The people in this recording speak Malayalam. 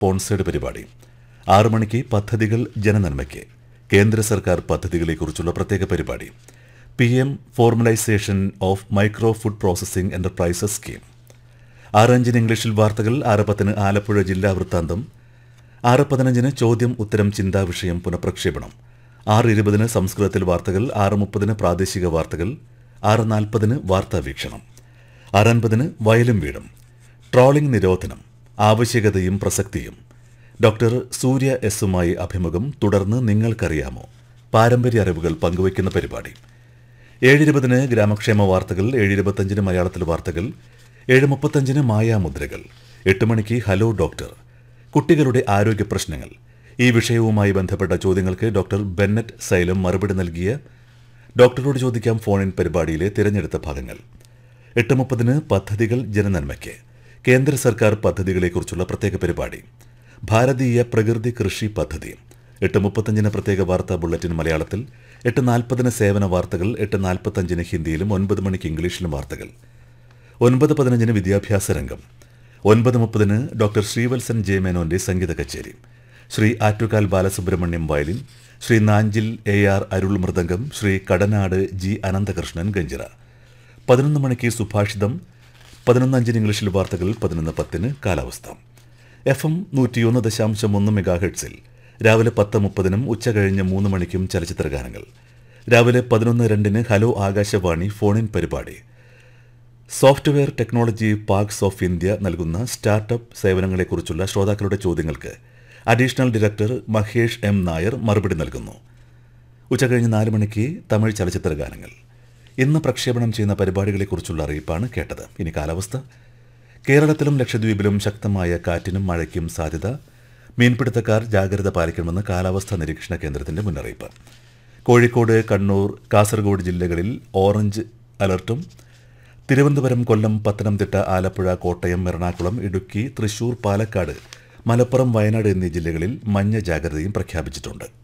സ്പോൺസേഡ് പരിപാടി ആറു മണിക്ക് പദ്ധതികൾ ജനനന്മയ്ക്ക് കേന്ദ്ര സർക്കാർ പദ്ധതികളെക്കുറിച്ചുള്ള പ്രത്യേക പരിപാടി P M formalisation of micro food processing enterprises scheme ആറ് അഞ്ചിന് ഇംഗ്ലീഷിൽ വാർത്തകൾ ആറ് പത്തിന് ആലപ്പുഴ ജില്ലാ വൃത്താന്തം ആറ് പതിനഞ്ചിന് ചോദ്യം ഉത്തരം ചിന്താ വിഷയം പുനഃപ്രക്ഷേപണം ആറ് ഇരുപതിന് സംസ്കൃതത്തിൽ വാർത്തകൾ ആറ് മുപ്പതിന് പ്രാദേശിക വാർത്തകൾ ആറ് നാൽപ്പതിന് വാർത്താ വീക്ഷണം ആറ് അൻപതിന് വയലും വീടും ട്രോളിംഗ് നിരോധനം ആവശ്യകതയും പ്രസക്തിയും ഡോക്ടർ സൂര്യ എസുമായി അഭിമുഖം തുടർന്ന് നിങ്ങൾക്കറിയാമോ പാരമ്പര്യ അറിവുകൾ പങ്കുവയ്ക്കുന്ന പരിപാടി ഏഴിരുപതിന് ഗ്രാമക്ഷേമ വാർത്തകൾ ഏഴിരുപത്തഞ്ചിന് മലയാളത്തിൽ വാർത്തകൾ ഏഴ് മുപ്പത്തഞ്ചിന് മായാമുദ്രകൾ എട്ട് മണിക്ക് ഹലോ ഡോക്ടർ കുട്ടികളുടെ ആരോഗ്യ പ്രശ്നങ്ങൾ ഈ വിഷയവുമായി ബന്ധപ്പെട്ട ചോദ്യങ്ങൾക്ക് ഡോക്ടർ ബെന്നറ്റ് സൈലം മറുപടി നൽകിയ ഡോക്ടറോട് ചോദിക്കാം ഫോണിൻ പരിപാടിയിലെ തിരഞ്ഞെടുത്ത ഭാഗങ്ങൾ എട്ട് മുപ്പതിന് പദ്ധതികൾ ജനനന്മയ്ക്ക് കേന്ദ്ര സർക്കാർ പദ്ധതികളെക്കുറിച്ചുള്ള പ്രത്യേക പരിപാടി ഭാരതീയ പ്രകൃതി കൃഷി പദ്ധതി എട്ട് മുപ്പത്തഞ്ചിന് പ്രത്യേക വാർത്താ ബുള്ളറ്റിൻ മലയാളത്തിൽ എട്ട് നാൽപ്പതിന് സേവന വാർത്തകൾ എട്ട് നാൽപ്പത്തഞ്ചിന് ഹിന്ദിയിലും ഒൻപത് മണിക്ക് ഇംഗ്ലീഷിലും വാർത്തകൾ ഒൻപത് പതിനഞ്ചിന് വിദ്യാഭ്യാസ രംഗം ഒൻപത് മുപ്പതിന് ഡോക്ടർ ശ്രീവത്സൻ ജെ മേനോന്റെ സംഗീത കച്ചേരി Shri Attukal Balasubramaniam violin Shri Nanjil A R Arul mridangam Shri Kadanad G Ananthakrishnan ganjira പതിനൊന്ന് മണിക്ക് സുഭാഷിതം പതിനൊന്ന് അഞ്ചിന് ഇംഗ്ലീഷിൽ വാർത്തകൾ പതിനൊന്ന് പത്തിന് കാലാവസ്ഥ എഫ് എം നൂറ്റിയൊന്ന് ദശാംശം ഒന്ന് മെഗാ ഹെഡ്സിൽ രാവിലെ പത്ത് മുപ്പതിനും ഉച്ച കഴിഞ്ഞ് മൂന്ന് മണിക്കും ചലച്ചിത്ര ഗാനങ്ങൾ രാവിലെ പതിനൊന്ന് രണ്ടിന് ഹലോ ആകാശവാണി ഫോണിൻ പരിപാടി software technology parks of India നൽകുന്ന സ്റ്റാർട്ടപ്പ് സേവനങ്ങളെക്കുറിച്ചുള്ള ശ്രോതാക്കളുടെ ചോദ്യങ്ങൾക്ക് additional director Mahesh M Nair മറുപടി നൽകുന്നു ഉച്ചകഴിഞ്ഞ് നാല് മണിക്ക് തമിഴ് ചലച്ചിത്ര ഗാനങ്ങൾ ഇന്ന് പ്രക്ഷേപണം ചെയ്യുന്ന പരിപാടികളെക്കുറിച്ചുള്ള അറിയിപ്പാണ് കേട്ടത് ഇനി കാലാവസ്ഥ കേരളത്തിലും ലക്ഷദ്വീപിലും ശക്തമായ കാറ്റിനും മഴയ്ക്കും സാധ്യത മീൻപിടുത്തക്കാർ ജാഗ്രത പാലിക്കണമെന്ന് കാലാവസ്ഥാ നിരീക്ഷണ കേന്ദ്രത്തിന്റെ മുന്നറിയിപ്പ് കോഴിക്കോട് കണ്ണൂർ കാസർഗോഡ് ജില്ലകളിൽ ഓറഞ്ച് അലർട്ടും തിരുവനന്തപുരം കൊല്ലം പത്തനംതിട്ട ആലപ്പുഴ കോട്ടയം എറണാകുളം ഇടുക്കി തൃശൂർ പാലക്കാട് മലപ്പുറം വയനാട് എന്നീ ജില്ലകളിൽ മഞ്ഞ ജാഗ്രതയും പ്രഖ്യാപിച്ചിട്ടുണ്ട്